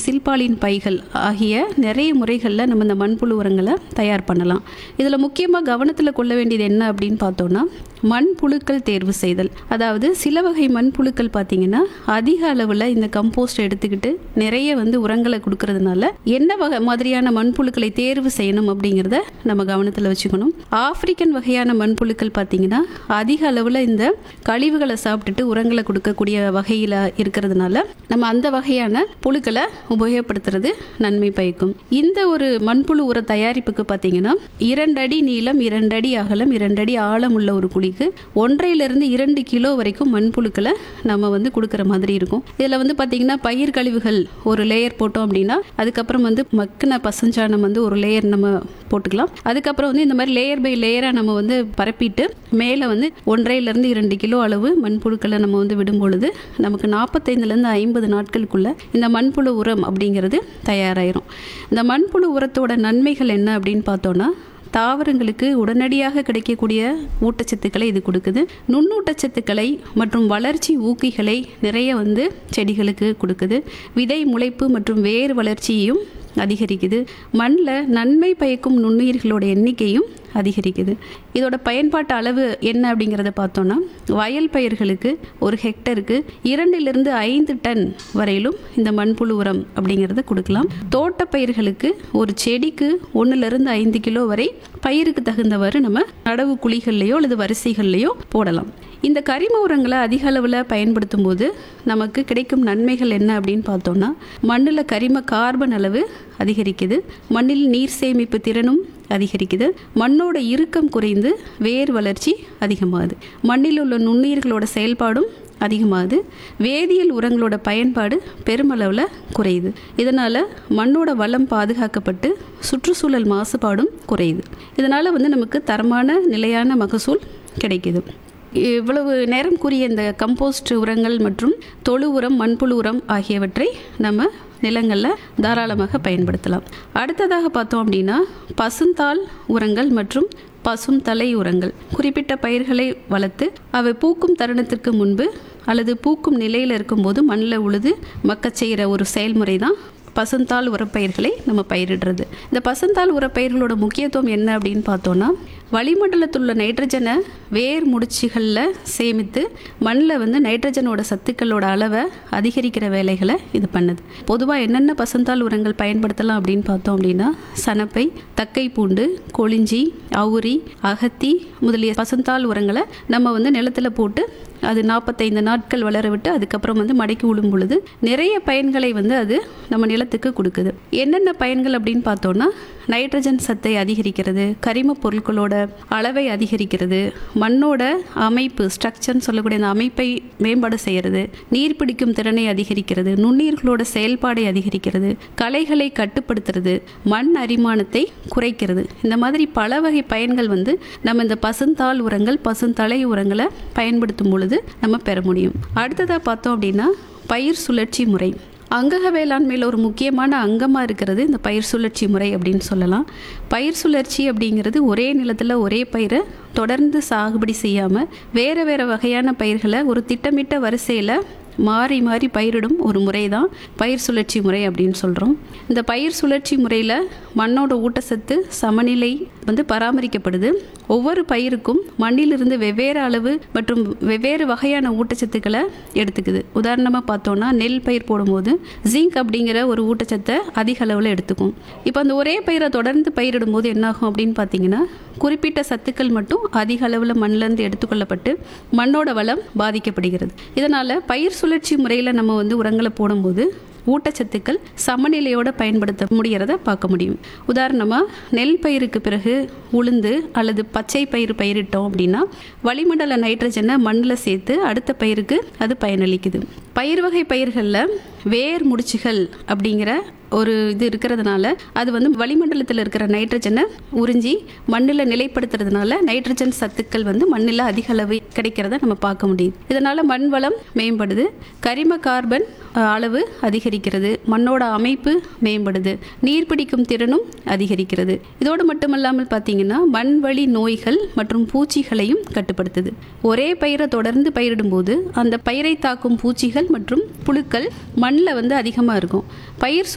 சில்பாலின் பைகள் ஆகிய நிறைய முறைகளில் நம்ம இந்த மண்புழு உரங்களை தயார் பண்ணலாம் இதில் முக்கியமாக கவனத்தில் கொள்ள வேண்டியது என்ன அப்படின்னு பார்த்தோன்னா மண்புழுக்கள் தேர்வு செய்தல் அதாவது சில வகை மண்புழுக்கள் பார்த்தீங்கன்னா அதிக அளவில் இந்த கம்போஸ்ட் எடுத்துக்கிட்டு நிறைய வந்து உரங்களை கொடுக்கறதுனால என்ன வகை மாதிரியான மண்புழுக்களை தேர்வு செய்யணும் அப்படிங்கிறத நம்ம கவனத்தில் வச்சுக்கணும் ஆப்பிரிக்கன் வகையான மண்புழுக்கள் பார்த்தீங்கன்னா அதிக அளவில் இந்த கழிவுகளை சாப்பிட்டுட்டு உரங்களை கொடுக்கக்கூடிய வகையில் இருக்கிறதுனால நம்ம அந்த வகையான புழுக்களை உபயோகப்படுத்துறது நன்மை பயக்கும் இந்த ஒரு மண்புழு உர தயாரிப்புக்கு பார்த்தீங்கன்னா இரண்டு அடி நீளம் இரண்டு அடி அகலம் இரண்டு அடி ஆழம் உள்ள ஒரு குழிக்கு ஒன்றையிலிருந்து இரண்டு கிலோ வரைக்கும் மண்புழுக்களை நம்ம வந்து கொடுக்குற மாதிரி இருக்கும் இதில் வந்து பார்த்தீங்கன்னா பயிர் கழிவுகள் ஒரு லேயர் போட்டோம் அப்படின்னா அதுக்கப்புறம் வந்து மக்கின பசஞ்சாணம் வந்து ஒரு லேயர் நம்ம போட்டுக்கலாம் அதுக்கப்புறம் வந்து இந்த மாதிரி லேயர் பை லேயராக நம்ம வந்து பரப்பிட்டு மேலே வந்து ஒன்றையிலிருந்து இரண்டு கிலோ அளவு மண்புழுக்களை நம்ம வந்து விடும் பொழுது நமக்கு நாற்பத்தைந்துலேருந்து ஐம்பது நாட்களுக்குள்ள இந்த மண்புழு உரம் அப்படிங்கிறது தயாராயிரும் இந்த மண்புழு உரத்தோட நன்மைகள் என்ன அப்படின்னு பார்த்தோன்னா தாவரங்களுக்கு உடனடியாக கிடைக்கக்கூடிய ஊட்டச்சத்துக்களை இது கொடுக்குது நுண்ணூட்டச்சத்துக்களை மற்றும் வளர்ச்சி ஊக்கிகளை நிறைய வந்து செடிகளுக்கு கொடுக்குது விதை முளைப்பு மற்றும் வேர் வளர்ச்சியையும் அதிகரிக்குது மண்ணில் நன்மை பயக்கும் நுண்ணுயிர்களோட எண்ணிக்கையும் அதிகரிக்குது இதோட பயன்பாட்டு அளவு என்ன அப்படிங்கிறத பார்த்தோன்னா வயல் பயிர்களுக்கு ஒரு ஹெக்டருக்கு இரண்டிலிருந்து ஐந்து டன் வரையிலும் இந்த மண்புழு உரம் அப்படிங்கிறத கொடுக்கலாம் தோட்ட பயிர்களுக்கு ஒரு செடிக்கு ஒன்றுலேருந்து ஐந்து கிலோ வரை பயிருக்கு தகுந்தவாறு நம்ம நடவு குழிகள்லையோ அல்லது வரிசைகள்லையோ போடலாம் இந்த கரிம உரங்களை அதிக அளவில் பயன்படுத்தும் போது நமக்கு கிடைக்கும் நன்மைகள் என்ன அப்படின்னு பார்த்தோம்னா மண்ணில் கரிம கார்பன் அளவு அதிகரிக்குது மண்ணில் நீர் சேமிப்பு திறனும் அதிகரிக்குது மண்ணோட இறுக்கம் குறைந்து வேர் வளர்ச்சி அதிகமாகுது மண்ணில் உள்ள நுண்ணுயிர்களோட செயல்பாடும் அதிகமாகுது வேதியியல் உரங்களோட பயன்பாடு பெருமளவில் குறையுது இதனால் மண்ணோட வளம் பாதுகாக்கப்பட்டு சுற்றுச்சூழல் மாசுபாடும் குறையுது இதனால் வந்து நமக்கு தரமான நிலையான மகசூல் கிடைக்குது இவ்வளவு நேரம் கூறிய இந்த கம்போஸ்ட் உரங்கள் மற்றும் தொழு உரம் மண்புழு உரம் ஆகியவற்றை நம்ம நிலங்களில் தாராளமாக பயன்படுத்தலாம் அடுத்ததாக பார்த்தோம் அப்படின்னா பசுந்தாள் உரங்கள் மற்றும் பசும் தலை உரங்கள் குறிப்பிட்ட பயிர்களை வளர்த்து அவை பூக்கும் தருணத்திற்கு முன்பு அல்லது பூக்கும் நிலையில் இருக்கும்போது மண்ணில் உழுது மக்கச் செய்கிற ஒரு செயல்முறை தான் பசுந்தாள் உரப்பயிர்களை நம்ம பயிரிடுறது இந்த பசுந்தாள் உரப்பயிர்களோட முக்கியத்துவம் என்ன அப்படின்னு பார்த்தோன்னா வளிமண்டலத்தில் உள்ள நைட்ரஜனை வேர் முடிச்சுகளில் சேமித்து மண்ணில் வந்து நைட்ரஜனோட சத்துக்களோட அளவை அதிகரிக்கிற வேலைகளை இது பண்ணுது பொதுவாக என்னென்ன பசுந்தாள் உரங்கள் பயன்படுத்தலாம் அப்படின்னு பார்த்தோம் அப்படின்னா சனப்பை தக்கை பூண்டு கொளிஞ்சி அவுரி அகத்தி முதலிய பசுந்தாள் உரங்களை நம்ம வந்து நிலத்தில் போட்டு அது நாற்பத்தைந்து நாட்கள் வளர விட்டு அதுக்கப்புறம் வந்து மடக்கி விழும் பொழுது நிறைய பயன்களை வந்து அது நம்ம நிலத்துக்கு கொடுக்குது என்னென்ன பயன்கள் அப்படின்னு பார்த்தோன்னா நைட்ரஜன் சத்தை அதிகரிக்கிறது கரிம பொருட்களோட அளவை அதிகரிக்கிறது மண்ணோட அமைப்பு ஸ்ட்ரக்சர்னு சொல்லக்கூடிய அந்த அமைப்பை மேம்பாடு செய்கிறது நீர் பிடிக்கும் திறனை அதிகரிக்கிறது நுண்ணீர்களோட செயல்பாடை அதிகரிக்கிறது களைகளை கட்டுப்படுத்துறது மண் அரிமானத்தை குறைக்கிறது இந்த மாதிரி பல வகை பயன்கள் வந்து நம்ம இந்த பசுந்தாள் உரங்கள் பசுந்தலை உரங்களை பயன்படுத்தும் பொழுது நம்ம பெற முடியும் அடுத்ததாக பார்த்தோம் அப்படின்னா பயிர் சுழற்சி முறை அங்கக வேளாண்மையில் ஒரு முக்கியமான அங்கமாக இருக்கிறது இந்த பயிர் சுழற்சி முறை அப்படின்னு சொல்லலாம் பயிர் சுழற்சி அப்படிங்கிறது ஒரே நிலத்தில் ஒரே பயிரை தொடர்ந்து சாகுபடி செய்யாமல் வேறு வேறு வகையான பயிர்களை ஒரு திட்டமிட்ட வரிசையில் மாறி மாறி பயிரிடும் ஒரு முறை தான் பயிர் சுழற்சி முறை அப்படின்னு சொல்கிறோம் இந்த பயிர் சுழற்சி முறையில் மண்ணோட ஊட்டச்சத்து சமநிலை வந்து பராமரிக்கப்படுது ஒவ்வொரு பயிருக்கும் மண்ணிலிருந்து வெவ்வேறு அளவு மற்றும் வெவ்வேறு வகையான ஊட்டச்சத்துக்களை எடுத்துக்குது உதாரணமாக பார்த்தோன்னா நெல் பயிர் போடும்போது ஜிங்க் அப்படிங்கிற ஒரு ஊட்டச்சத்தை அதிக அளவில் எடுத்துக்கும் இப்போ அந்த ஒரே பயிரை தொடர்ந்து பயிரிடும் போது என்னாகும் அப்படின்னு பார்த்தீங்கன்னா குறிப்பிட்ட சத்துக்கள் மட்டும் அதிக அளவில் மண்ணிலேருந்து எடுத்துக்கொள்ளப்பட்டு மண்ணோட வளம் பாதிக்கப்படுகிறது இதனால் பயிர் சுழற்சி முறையில் நம்ம வந்து உரங்களை போடும்போது ஊட்டச்சத்துக்கள் சமநிலையோடு பயன்படுத்த முடிகிறத பார்க்க முடியும் உதாரணமாக நெல் பயிருக்கு பிறகு உளுந்து அல்லது பச்சை பயிர் பயிரிட்டோம் அப்படின்னா வளிமண்டல நைட்ரஜனை மண்ணில் சேர்த்து அடுத்த பயிருக்கு அது பயனளிக்குது பயிர் வகை பயிர்களில் வேர் முடிச்சுகள் அப்படிங்கிற ஒரு இது இருக்கிறதுனால அது வந்து வளிமண்டலத்தில் இருக்கிற நைட்ரஜனை உறிஞ்சி மண்ணில் நிலைப்படுத்துறதுனால நைட்ரஜன் சத்துக்கள் வந்து மண்ணில் அதிக அளவு கிடைக்கிறத நம்ம பார்க்க முடியுது இதனால் மண் வளம் மேம்படுது கரிம கார்பன் அஹ், அளவு அதிகரிக்கிறது மண்ணோட அமைப்பு மேம்படுது நீர் பிடிக்கும் திறனும் அதிகரிக்கிறது இதோடு மட்டுமல்லாமல் பார்த்தீங்கன்னா மண் வழி நோய்கள் மற்றும் பூச்சிகளையும் கட்டுப்படுத்துது ஒரே பயிரை தொடர்ந்து பயிரிடும்போது அந்த பயிரை தாக்கும் பூச்சிகள் மற்றும் புழுக்கள் மண்ணில் வந்து அதிகமாக இருக்கும் பயிர்